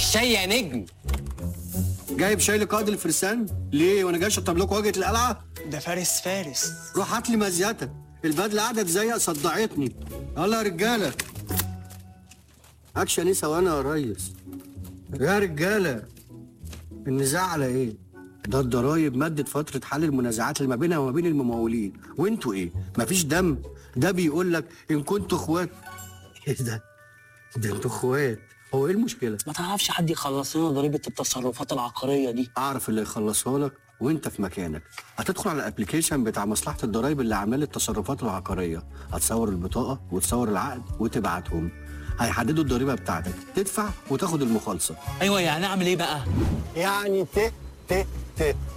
الشاي يا نجم جايب شاي لقائد الفرسان ليه وانا جاي اشطب لكم واجهه القلعه ده فارس فارس روح هات لي مزيتك البدله قعدت زيق صدعتني يلا يا رجاله اكشن ايه ثواني يا ريس يا رجاله النزاع على ايه ده الضرايب مدت فترة حل المنازعات اللي ما بينها وما بين الممولين وانتوا ايه مفيش دم ده بيقول لك ان كنتوا اخوات ايه ده ده انتوا اخوات هو ايه المشكلة ما تعرفش حد يخلص لنا ضريبه التصرفات العقاريه دي اعرف اللي يخلصها لك وانت في مكانك هتدخل على الابلكيشن بتاع مصلحه الضرايب اللي عامل التصرفات العقاريه هتصور البطاقه وتصور العقد وتبعتهم هيحددوا الضريبه بتاعتك تدفع وتاخد المخالصه ايوه يعني اعمل ايه بقى يعني ت ت ت